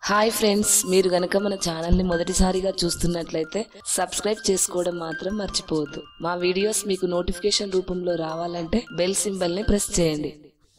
hi friends మీరు గనక మన ఛానల్ని మొదటిసారిగా చూస్తున్నట్లయితే సబ్స్క్రైబ్ చేసుకోవడం మాత్రం మర్చిపోవద్దు మా వీడియోస్ మీకు నోటిఫికేషన్ రూపంలో రావాలంటే బెల్ సింబల్ని ప్రెస్ చేయండి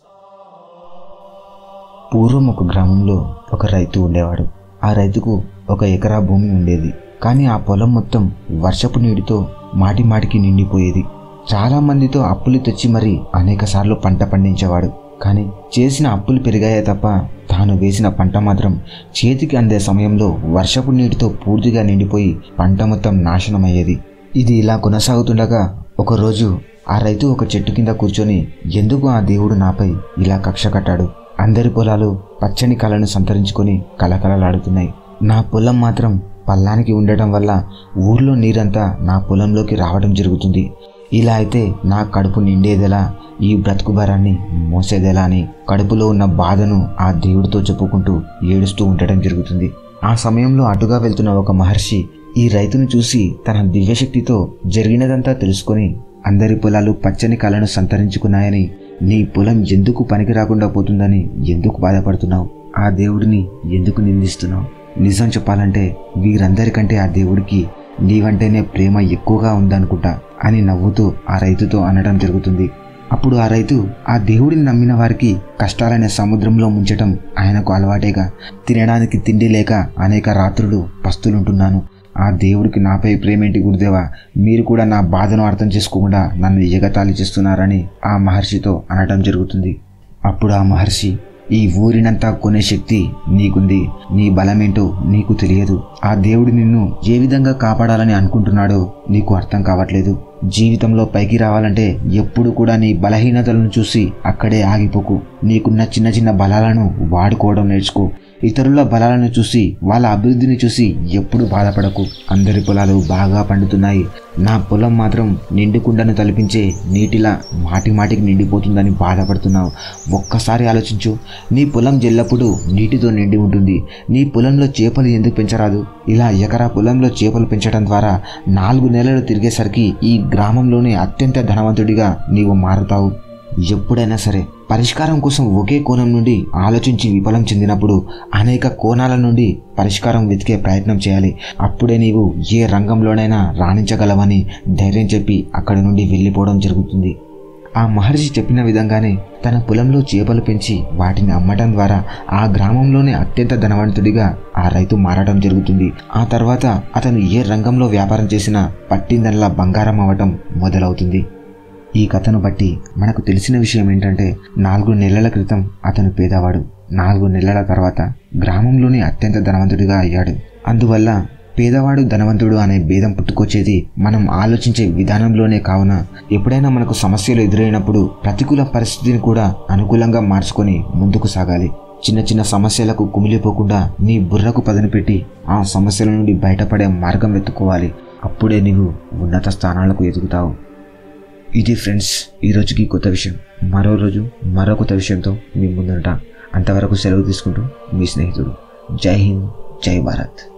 పూర్వం ఒక గ్రామంలో ఒక రైతు ఉండేవాడు ఆ రైతుకు ఒక ఎకరా భూమి ఉండేది కానీ ఆ పొలం మొత్తం వర్షపు నీటితో మాటి మాటికి నిండిపోయేది చాలా మందితో అప్పులు తెచ్చి మరి అనేక సార్లు పంట పండించేవాడు కానీ చేసిన అప్పులు పెరిగాయే తప్ప తాను వేసిన పంట మాత్రం చేతికి అందే సమయంలో వర్షపు నీటితో పూర్తిగా నిండిపోయి పంట మొత్తం నాశనమయ్యేది ఇది ఇలా కొనసాగుతుండగా ఒకరోజు ఆ రైతు ఒక చెట్టు కింద కూర్చొని ఎందుకు ఆ దేవుడు నాపై ఇలా కక్ష కట్టాడు అందరి పొలాలు పచ్చని కళను సంతరించుకొని కలకలలాడుతున్నాయి నా పొలం మాత్రం పల్లానికి ఉండటం వల్ల ఊర్లో నీరంతా నా పొలంలోకి రావడం జరుగుతుంది ఇలా అయితే నా కడుపు నిండేదెలా ఈ బ్రతుకు భారాన్ని మోసేదెలా అని కడుపులో ఉన్న బాధను ఆ దేవుడితో చెప్పుకుంటూ ఏడుస్తూ ఉండటం జరుగుతుంది ఆ సమయంలో అటుగా వెళ్తున్న ఒక మహర్షి ఈ రైతును చూసి తన దివ్యశక్తితో జరిగినదంతా తెలుసుకొని అందరి పొలాలు పచ్చని కళను సంతరించుకున్నాయని నీ పొలం ఎందుకు పనికి రాకుండా పోతుందని ఎందుకు బాధపడుతున్నావు ఆ దేవుడిని ఎందుకు నిందిస్తున్నావు నిజం చెప్పాలంటే వీరందరికంటే ఆ దేవుడికి నీవంటేనే ప్రేమ ఎక్కువగా ఉందనుకుంటా అని నవ్వుతూ ఆ రైతుతో అనడం జరుగుతుంది అప్పుడు ఆ రైతు ఆ దేవుడిని నమ్మిన వారికి కష్టాలనే సముద్రంలో ముంచటం ఆయనకు అలవాటేగా తినడానికి తిండి లేక అనేక రాత్రులు పస్తులుంటున్నాను ఆ దేవుడికి నాపై ప్రేమేంటి గురుదేవా మీరు కూడా నా బాధను అర్థం చేసుకోకుండా నన్ను ఎగతాళి చేస్తున్నారని ఆ మహర్షితో అనటం జరుగుతుంది అప్పుడు ఆ మహర్షి ఈ ఊరినంతా కొనే శక్తి నీకుంది నీ బలమేంటో నీకు తెలియదు ఆ దేవుడు నిన్ను ఏ విధంగా కాపాడాలని అనుకుంటున్నాడో నీకు అర్థం కావట్లేదు జీవితంలో పైకి రావాలంటే ఎప్పుడు కూడా నీ బలహీనతలను చూసి అక్కడే ఆగిపోకు నీకున్న చిన్న చిన్న బలాలను వాడుకోవడం నేర్చుకో ఇతరుల బలాలను చూసి వాళ్ళ అభివృద్ధిని చూసి ఎప్పుడు బాధపడకు అందరి పొలాలు బాగా పండుతున్నాయి నా పొలం మాత్రం నిండుకుండను తలపించే నీటిలా మాటి మాటికి నిండిపోతుందని బాధపడుతున్నావు ఒక్కసారి ఆలోచించు నీ పొలం ఎల్లప్పుడూ నీటితో నిండి ఉంటుంది నీ పొలంలో చేపలు ఎందుకు పెంచరాదు ఇలా ఎకరా పొలంలో చేపలు పెంచడం ద్వారా నాలుగు నెలలు తిరిగేసరికి ఈ గ్రామంలోనే అత్యంత ధనవంతుడిగా నీవు మారుతావు ఎప్పుడైనా సరే పరిష్కారం కోసం ఒకే కోణం నుండి ఆలోచించి విఫలం చెందినప్పుడు అనేక కోణాల నుండి పరిష్కారం వెతికే ప్రయత్నం చేయాలి అప్పుడే నీవు ఏ రంగంలోనైనా రాణించగలవని ధైర్యం చెప్పి అక్కడి నుండి వెళ్ళిపోవడం జరుగుతుంది ఆ మహర్షి చెప్పిన విధంగానే తన పొలంలో చేపలు పెంచి వాటిని అమ్మటం ద్వారా ఆ గ్రామంలోనే అత్యంత ధనవంతుడిగా ఆ రైతు మారడం జరుగుతుంది ఆ తర్వాత అతను ఏ రంగంలో వ్యాపారం చేసినా పట్టిందల్లా బంగారం అవ్వటం మొదలవుతుంది ఈ కథను బట్టి మనకు తెలిసిన విషయం ఏంటంటే నాలుగు నెలల క్రితం అతను పేదవాడు నాలుగు నెలల తర్వాత గ్రామంలోని అత్యంత ధనవంతుడిగా అయ్యాడు అందువల్ల పేదవాడు ధనవంతుడు అనే భేదం పుట్టుకొచ్చేది మనం ఆలోచించే విధానంలోనే కావున ఎప్పుడైనా మనకు సమస్యలు ఎదురైనప్పుడు ప్రతికూల పరిస్థితిని కూడా అనుకూలంగా మార్చుకొని ముందుకు సాగాలి చిన్న చిన్న సమస్యలకు కుమిలిపోకుండా నీ బుర్రకు పదును పెట్టి ఆ సమస్యల నుండి బయటపడే మార్గం వెతుక్కోవాలి అప్పుడే నీవు ఉన్నత స్థానాలకు ఎదుగుతావు ఇది ఫ్రెండ్స్ ఈ రోజుకి కొత్త విషయం మరో రోజు మరో కొత్త విషయంతో మీ ముందుంటా అంతవరకు సెలవు తీసుకుంటూ మీ స్నేహితుడు జై హింద్ జై భారత్